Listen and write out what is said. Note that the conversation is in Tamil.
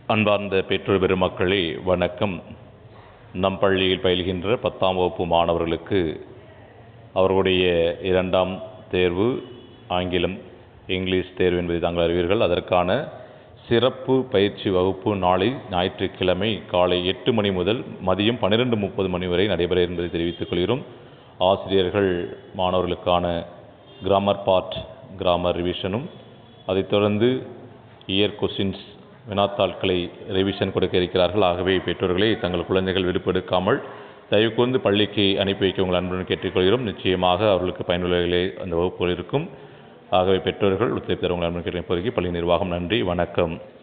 அன்பார்ந்த பெற்றோர் பெருமக்களே வணக்கம் நம் பள்ளியில் பயில்கின்ற பத்தாம் வகுப்பு மாணவர்களுக்கு அவர்களுடைய இரண்டாம் தேர்வு ஆங்கிலம் இங்கிலீஷ் தேர்வு என்பதை தாங்கள் அறிவீர்கள் அதற்கான சிறப்பு பயிற்சி வகுப்பு நாளை ஞாயிற்றுக்கிழமை காலை எட்டு மணி முதல் மதியம் பன்னிரெண்டு முப்பது மணி வரை நடைபெற என்பதை தெரிவித்துக் கொள்கிறோம் ஆசிரியர்கள் மாணவர்களுக்கான கிராமர் பார்ட் கிராமர் ரிவிஷனும் அதைத் தொடர்ந்து இயர் கொஸ்டின்ஸ் வினாத்தாள்களை ரிவிஷன் கொடுக்க இருக்கிறார்கள் ஆகவே பெற்றோர்களே தங்கள் குழந்தைகள் விடுப்பெடுக்காமல் தயவு கூர்ந்து பள்ளிக்கு அனுப்பி வைக்க உங்கள் அன்புடன் கேட்டுக்கொள்கிறோம் நிச்சயமாக அவர்களுக்கு பயனுள்ளவர்களே அந்த வகுப்புகள் இருக்கும் ஆகவே பெற்றோர்கள் ஒத்துழைப்பு தர உங்கள் அன்புடன் கேட்டு பள்ளி நிர்வாகம் நன்றி வணக்கம்